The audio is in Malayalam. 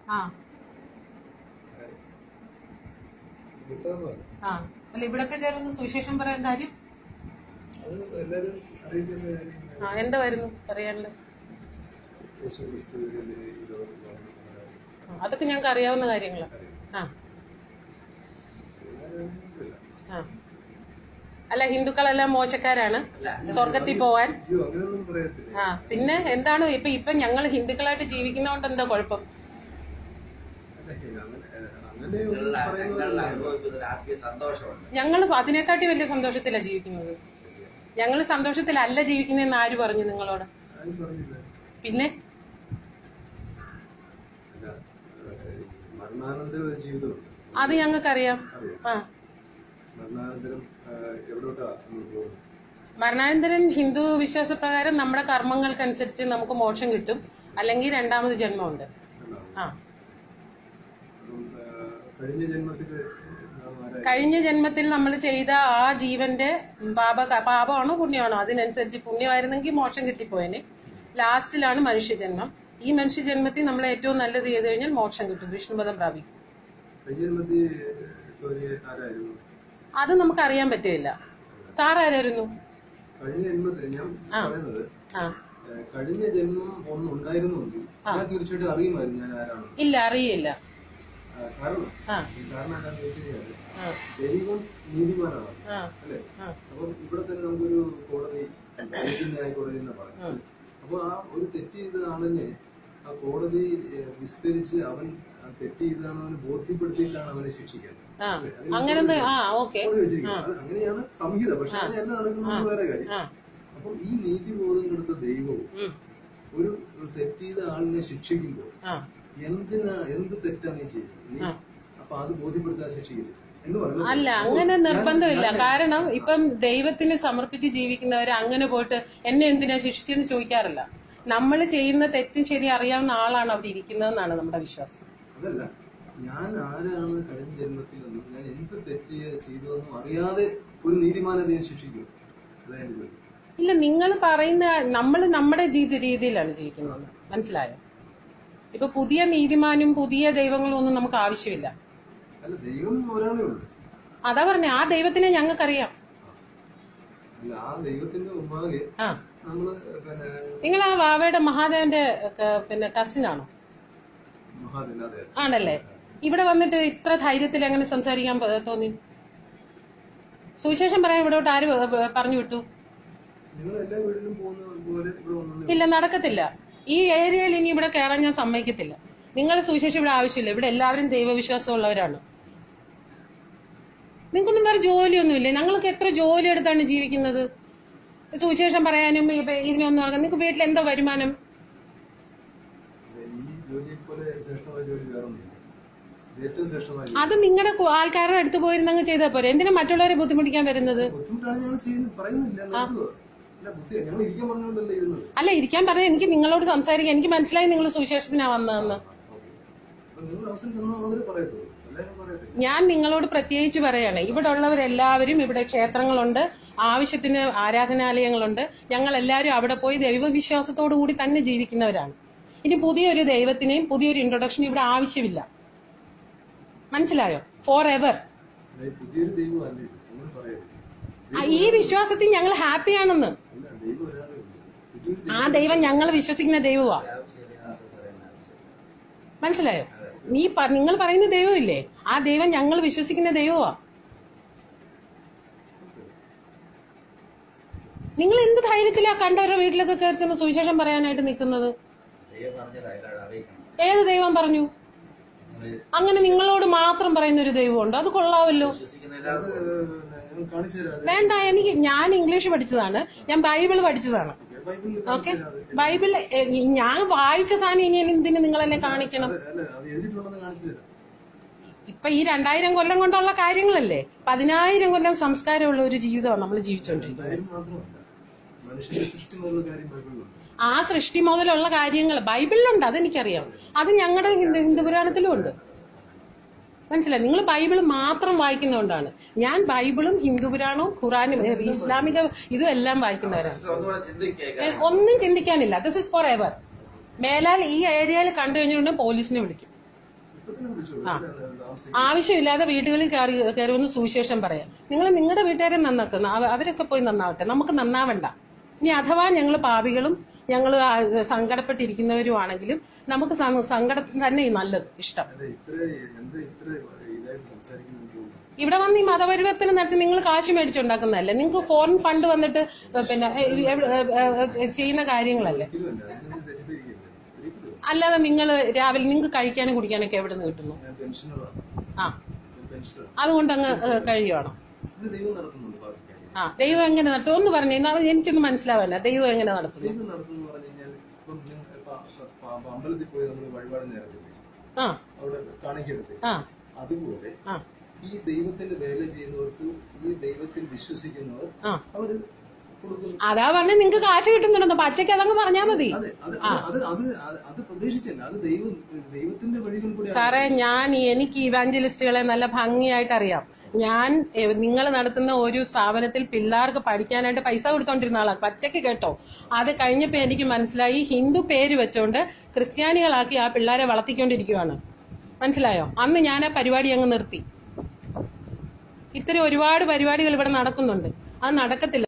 ആ കിട്ടാന്ന് പറഞ്ഞു ആ അല്ല ഇവിടൊക്കെ കയറുന്ന സുവിശേഷം പറയാൻ കാര്യം അത് എല്ലാവരും അറിയിക്കുന്ന കാര്യം ആ എന്തായിരുന്നു പറയാനുള്ളത് യേശു ക്രിസ്തുവിനെ ഈ ലോകത്തിൽ വന്നു ആ, അതൊക്കെ ഞങ്ങൾക്ക് അറിയാവുന്ന കാര്യങ്ങളാണ് ആ ആ അല്ല ഹിന്ദുക്കളെല്ലാം മോശക്കാരാണ് സ്വർഗത്തിൽ പോവാൻ അയ്യോ അങ്ങനെയൊന്നും പറയത്തില്ല ആ പിന്നെ എന്താണ് ഇപ്പൊ ഇപ്പൊ ഞങ്ങൾ ഹിന്ദുക്കളായിട്ട് ജീവിക്കുന്നതുകൊണ്ട് എന്താ കുഴപ്പം അല്ല, അങ്ങനെ അങ്ങനെ ഒന്നും നിങ്ങളുടെ ഞങ്ങൾ പറയുന്നതല്ല. അനുഭവിക്കുന്ന ഒരു ആത്മീയ സന്തോഷമുണ്ട് ഞങ്ങൾ അതിനെക്കാട്ടി വലിയ സന്തോഷത്തിലാണ് ജീവിക്കുന്നത് ഞങ്ങൾ സന്തോഷത്തിലല്ല ജീവിക്കുന്നതെന്ന് ആര് പറഞ്ഞു നിങ്ങളോട് ആരും പറഞ്ഞില്ല പിന്നെ അല്ല ഏഹ്, മരണാനന്തരം ഒരു ജീവിതമുണ്ട് അത് ഞങ്ങൾക്കറിയാം അറിയാം ആ മരണാനന്തരം ഏഹ്, എവിടോട്ടാ നമ്മൾ പോകുന്നത് മരണാനന്തരം ഹിന്ദു വിശ്വാസപ്രകാരം നമ്മുടെ കർമ്മങ്ങൾക്കനുസരിച്ച് നമുക്ക് മോക്ഷം കിട്ടും അല്ലെങ്കിൽ രണ്ടാമത് ജന്മമുണ്ട് എന്നാണ്. ആ അപ്പം, ഏഹ്, കഴിഞ്ഞ ജന്മത്തിൽ നാം ആരായി കഴിഞ്ഞ ജന്മത്തിൽ നമ്മൾ ചെയ്ത ആ ജീവന്റെ പാപ പാപമാണോ പുണ്യമാണോ അതിനനുസരിച്ച് പുണ്യമായിരുന്നെങ്കിൽ മോക്ഷം കിട്ടിപ്പോയനെ ലാസ്റ്റിലാണ് മനുഷ്യജന്മം ഈ മനുഷ്യജന്മത്തിൽ നമ്മൾ ഏറ്റവും നല്ലത് ചെയ്തു കഴിഞ്ഞാൽ മോക്ഷം കിട്ടും വിഷ്ണുപദം പ്രാപിക്കും കഴിഞ്ഞ ജന്മത്തിൽ സോറി ആരായിരുന്നു അത് നമുക്ക് അറിയാൻ പറ്റില്ല സാർ ആരായിരുന്നു കഴിഞ്ഞ ജന്മത്തിൽ ഞാൻ പറയുന്നത് ആ ഏഹ്, കഴിഞ്ഞ ജന്മം ഒന്ന് ഉണ്ടായിരുന്നുവെങ്കിൽ ഞാൻ തീർച്ചയായിട്ടും അറിയുമായിരുന്നു ഞാൻ ആരാണെന്ന് ഇല്ല അറിയില്ല ആ, കാരണം ആ കാരണം എന്താണെന്ന് വെച്ച് കഴിഞ്ഞാൽ ആ ദൈവം നീതിമാനാണ് ആ അല്ലേ ആ. അപ്പം ഇവിടെ തന്നെ നമുക്കൊരു കോടതി നീതിന്യായ കോടതി എന്ന് പറയാം അപ്പൊ ആ ഒരു തെറ്റ് ചെയ്ത ആളിനെ ആ കോടതി ഏഹ്, വിസ്തരിച്ച് അവൻ ആ തെറ്റ് ചെയ്താണെന്ന് അവന് ബോധ്യപ്പെടുത്തിയിട്ടാണ് അവനെ ശിക്ഷിക്കുന്നത് ആ അല്ലേ? അതിന് അങ്ങനെ ആ ഓക്കെ കോടതി വെച്ചിരിക്കുന്നത് അത് അങ്ങനെയാണ് സംഹിത പക്ഷെ അങ്ങനെ അല്ല നടക്കുന്നത് വേറെ കാര്യം ആ അപ്പം ഈ നീതിബോധം കൊടുത്ത ദൈവവും ഉം, ഒരു തെറ്റ് ചെയ്ത ആളിനെ ശിക്ഷിക്കുമ്പോൾ ആ എന്തിനാ എന്ത് തെറ്റാ നീ ചെയ്യുന്നത് നീ ആ. അപ്പൊ അത് ബോധ്യപ്പെടുത്താൻ ശിക്ഷിക്കില്ല എന്ന് പറയുന്നത് അല്ല അങ്ങനെ നിർബന്ധമില്ല കാരണം ഇപ്പം ദൈവത്തിന് സമർപ്പിച്ച് ജീവിക്കുന്നവര് അങ്ങനെ പോയിട്ട് എന്നെ എന്തിനാ ശിക്ഷിച്ചെന്ന് ചോദിക്കാറില്ല നമ്മൾ ചെയ്യുന്ന തെറ്റും ശരി അറിയാവുന്ന ആളാണ് അവിടെ ഇരിക്കുന്നതെന്നാണ് നമ്മുടെ വിശ്വാസം അതല്ല ഞാൻ ആരാണ് കഴിഞ്ഞ ജന്മത്തിൽ എന്നും ഞാൻ എന്ത് തെറ്റ് ചെയ്തു എന്നും അറിയാതെ ഒരു നീതിമാനെ ദൈവം ശിക്ഷിക്കും അതാ എന്റെ ചോദ്യം ഇല്ല നിങ്ങൾ പറയുന്ന നമ്മൾ നമ്മുടെ ജീവിത രീതിയിലാണ് ജീവിക്കുന്നത് മനസ്സിലായോ ഇപ്പൊ പുതിയ നീതിമാനും പുതിയ ദൈവങ്ങളും ഒന്നും നമുക്ക് ആവശ്യമില്ല അല്ല ദൈവം ഒരാളേ ഉള്ളൂ അതാ പറഞ്ഞ ആ ദൈവത്തിനെ ഞങ്ങൾക്കറിയാം അല്ല ആ ദൈവത്തിന്റെ മുമ്പാകെ ആ നമ്മള് പിന്നെ നിങ്ങൾ ആ വാവയുടെ മഹാദേവന്റെ ക- പിന്നെ കസിനാണോ മഹാദിന അതെ ആണല്ലേ ഇവിടെ വന്നിട്ട് ഇത്ര ധൈര്യത്തിൽ എങ്ങനെ സംസാരിക്കാൻ പ- തോന്നി സുവിശേഷം പറയാൻ ഇവിടോട്ട് ആര് പ- പ- പറഞ്ഞു വിട്ടു നിങ്ങൾ എല്ലാ വീട്ടിലും പോകുന്ന പോലെ ഇവിടെ വന്നു ഇല്ല നടക്കത്തില്ല ഈ ഏരിയയിൽ ഇനി ഇവിടെ കയറാൻ ഞാൻ സമ്മതിക്കത്തില്ല നിങ്ങൾ സുവിശേഷം ഇവിടെ ആവശ്യമില്ല ഇവിടെ എല്ലാവരും ദൈവവിശ്വാസമുള്ളവരാണ് നിങ്ങൾക്കൊന്നും വേറെ ജോലിയൊന്നുമില്ലേ ഞങ്ങൾക്ക് എത്ര ജോലി എടുത്താണ് ജീവിക്കുന്നത് സുവിശേഷം പറയാനും ഇപ്പൊ ഇതിനൊന്നും നടക്കാം നിങ്ങൾക്ക് വീട്ടിൽ എന്താ വരുമാനം ഈ ജോലിയെ പോലെ ശ്രേഷ്ഠമായ ജോലി വേറെ ഒന്നുമില്ല ഇത് ഏറ്റവും ശ്രേഷ്ഠമായ ജോലി അത് നിങ്ങളുടെ ആൾക്കാരുടെ അടുത്ത് പോയിരുന്നെങ്കിൽ ചെയ്താൽ പോരെ എന്തിനാ മറ്റുള്ളവരെ ബുദ്ധിമുട്ടിക്കാൻ വരുന്നത് ബുദ്ധിമുട്ടാണ് ഞങ്ങൾ ചെയ്യുന്നത് പറയുന്നില്ല നിർത്തുക അല്ല ബുദ്ധി ഞങ്ങൾ ഇരിക്കാൻ പറഞ്ഞുകൊണ്ടല്ലേ ഇരുന്നത് അല്ല ഇരിക്കാൻ പറഞ്ഞ എനിക്ക് നിങ്ങളോട് സംസാരിക്കാൻ എനിക്ക് മനസ്സിലായി നിങ്ങൾ സുവിശേഷത്തിനാ വന്നതെന്ന് അപ്പൊ നിങ്ങൾ അവസരം തന്നാൽ മാത്രമേ പറയത്തുള്ളൂ എല്ലാവരും പറയത്തില്ല ഞാൻ നിങ്ങളോട് പ്രത്യേകിച്ച് പറയാണ് ഇവിടെ ഉള്ളവരെല്ലാവരും ഇവിടെ ക്ഷേത്രങ്ങളുണ്ട് ആവശ്യത്തിന് ആരാധനാലയങ്ങളുണ്ട് ഞങ്ങൾ എല്ലാവരും അവിടെ പോയി ദൈവവിശ്വാസത്തോടു കൂടി തന്നെ ജീവിക്കുന്നവരാണ് ഇനി പുതിയൊരു ദൈവത്തിനെയും പുതിയൊരു ഇൻട്രൊഡക്ഷനും ഇവിടെ ആവശ്യമില്ല മനസ്സിലായോ ഫോർ എവർ അല്ല, ഈ പുതിയൊരു ദൈവം അല്ല ഇത് അങ്ങനെ പറയരുത് ഈ വിശ്വാസത്തിൽ ഞങ്ങൾ ഹാപ്പിയാണെന്ന് അല്ല ദൈവം ഒരാളേ ഉള്ളൂ പുതിയൊരു ആ ദൈവം ഞങ്ങൾ വിശ്വസിക്കുന്ന ദൈവമാ ആവശ്യമില്ല എന്നൊക്കെ പറയേണ്ട ആവശ്യമില്ല മനസ്സിലായോ നീ പ- നിങ്ങൾ പറയുന്ന ദൈവമില്ലേ ആ ദൈവം ഞങ്ങൾ വിശ്വസിക്കുന്ന ദൈവമാ നിങ്ങൾ എന്ത് ധൈര്യത്തിലാ കണ്ടവരുടെ വീട്ടിലൊക്കെ കയറി ചെന്ന് സുവിശേഷം പറയാനായിട്ട് നിൽക്കുന്നത് ദൈവം പറഞ്ഞത് എല്ലാവരും അറിയിക്കണം ഏത് ദൈവം പറഞ്ഞു നിങ്ങൾ അങ്ങനെ നിങ്ങളോട് മാത്രം പറയുന്ന ഒരു ദൈവമുണ്ട് അത് കൊള്ളാവല്ലോ വിശ്വസിക്കുന്ന അത് എല്ലാവർക്കും പിന്നെ ഞങ്ങൾ കാണിച്ചു തരാം അത് വേണ്ട എനിക്ക് ഞാൻ ഇംഗ്ലീഷ് പഠിച്ചതാണ് ഞാൻ ബൈബിൾ പഠിച്ചതാണ് ബൈബിളിൽ ഓക്കെ കാണിച്ചു തരാം അത്. ബൈബിൾ ഏ, ഞാൻ വായിച്ച സാധനം ഇനി എന്തിനു നിങ്ങൾ എന്നെ കാണിക്കണം അത് അല്ല അത് എഴുതിയിട്ടുണ്ടെന്ന് കാണിച്ചു തരാം ഇപ്പൊ ഈ രണ്ടായിരം കൊല്ലം കൊണ്ടുള്ള കാര്യങ്ങളല്ലേ പതിനായിരം കൊല്ലം സംസ്കാരമുള്ള ഒരു ജീവിതമാണ് നമ്മൾ ജീവിച്ചോണ്ടിരിക്കുന്നത് എന്തായാലും മാത്രമല്ല മനുഷ്യന്റെ സൃഷ്ടി എന്നുള്ള കാര്യം ബൈബിളിലുണ്ട് ആ സൃഷ്ടി മുതലുള്ള കാര്യങ്ങൾ ബൈബിളിലുണ്ട് അതെനിക്കറിയാം അത് ഞങ്ങളുടെ ഹിന്ദു ഹിന്ദു പുരാണത്തിലും ഉണ്ട് മനസ്സിലായി നിങ്ങൾ ബൈബിൾ മാത്രം വായിക്കുന്നതുകൊണ്ടാണ് ഞാൻ ബൈബിളും ഹിന്ദു പുരാണവും ഖുറാനും ഏ, ഇസ്ലാമിക ഇതും എല്ലാം വായിക്കുന്നവരാണ് സിസ്റ്റർ ഒന്നുകൂടെ ചിന്തിക്കുക ഏ, ഒന്നും ചിന്തിക്കാനില്ല ദിസ് ഇസ് ഫോർ എവർ മേലാൽ ഈ ഏരിയയിൽ കണ്ടു കഴിഞ്ഞിട്ടുണ്ടെങ്കിൽ പോലീസിനെ വിളിക്കും ഇപ്പൊ തന്നെ വിളിച്ചോളൂ ആ. ഇവിടെ താമസിക്കും ആവശ്യമില്ലാതെ വീടുകളിൽ കയറി കയറി ഒന്ന് സുവിശേഷം പറയാം നിങ്ങൾ നിങ്ങളുടെ വീട്ടുകാരെ നന്നാക്കുന്ന അവ- അവരൊക്കെ പോയി നന്നാവട്ടെ നമുക്ക് നന്നാവണ്ട ഇനി അഥവാ ഞങ്ങൾ പാപികളും ഞങ്ങൾ സങ്കടപ്പെട്ടിരിക്കുന്നവരുമാണെങ്കിലും നമുക്ക് സ- സങ്കടത്തിന് തന്നെ നല്ലത് ഇഷ്ടം അല്ല ഇത്ര എന്താ ഇത്ര ഇതായിട്ട് സംസാരിക്കുന്നത് എനിക്ക് തോന്നുന്നു. ഇവിടെ വന്ന് ഈ മതപരിവർത്തനം നടത്തി നിങ്ങൾ കാശ് മേടിച്ചുണ്ടാക്കുന്നതല്ലേ നിങ്ങൾക്ക് ഫോറിൻ ഫണ്ട് വന്നിട്ട് പിന്നെ ഏ, എവിടെ- ഏ, ഏ, ഏ, ചെയ്യുന്ന കാര്യങ്ങളല്ലേ ഒരിക്കലും അല്ല അതിനെ തെറ്റിദ്ധരിക്കരുത് ഒരിക്കലും അല്ലാതെ നിങ്ങൾ രാവിലെ നിങ്ങൾക്ക് കഴിക്കാനും കുടിക്കാനൊക്കെ എവിടെ നിന്ന് കിട്ടുന്നു ഞാൻ പെൻഷനറാണ് ആ പെൻഷനറാണ് അതുകൊണ്ട് അങ്ങ് ഏ, കഴിയുവാണോ ഇത് ദൈവം നടത്തുന്നുണ്ട് ബാക്കി കാര്യം ആ ദൈവം എങ്ങനെ നടത്തും ഒന്ന് പറഞ്ഞു എനിക്കൊന്നും മനസ്സിലാവില്ല ദൈവം എങ്ങനെ നടത്തുന്നു ദൈവം നടത്തുന്നു പറഞ്ഞു കഴിഞ്ഞാൽ ഇപ്പം നിങ്ങൾ ഇപ്പൊ പ- പ- പ- അമ്പലത്തിൽ പോയി നമ്മൾ വഴിപാട് നേരത്തില്ലേ ആ അവിടെ കാണിക്കെടുത്ത് ആ അതുപോലെ ആ ഈ ദൈവത്തിന്റെ വേല ചെയ്യുന്നവർക്ക് ഈ ദൈവത്തിൽ വിശ്വസിക്കുന്നവർ ആ അവര് കൊടുക്കുന്നു അതാ പറഞ്ഞ നിങ്ങൾക്ക് കാശ് കിട്ടുന്നുണ്ടെന്ന് പച്ചയ്ക്ക് അതങ്ങ് പറഞ്ഞാ മതി അതെ അത് അത് അത് അത് അത് പ്രതീക്ഷിച്ചല്ല അത് ദൈവം ദൈവത്തിന്റെ വഴികൾ കൂടി സാറേ ഞാൻ എനിക്ക് ഇവാഞ്ചലിസ്റ്റുകളെ നല്ല ഭംഗിയായിട്ട് അറിയാം ഞാൻ നിങ്ങൾ നടത്തുന്ന ഒരു സ്ഥാപനത്തിൽ പിള്ളേർക്ക് പഠിക്കാനായിട്ട് പൈസ കൊടുത്തോണ്ടിരുന്ന ആളാണ് പച്ചയ്ക്ക് കേട്ടോ അത് കഴിഞ്ഞപ്പോ എനിക്ക് മനസ്സിലായി ഹിന്ദു പേര് വെച്ചോണ്ട് ക്രിസ്ത്യാനികളാക്കി ആ പിള്ളേരെ വളർത്തിക്കൊണ്ടിരിക്കുവാണ് മനസ്സിലായോ അന്ന് ഞാൻ ആ പരിപാടി അങ്ങ് നിർത്തി ഇത്തരം ഒരുപാട് പരിപാടികൾ ഇവിടെ നടക്കുന്നുണ്ട് അത് നടക്കത്തില്ല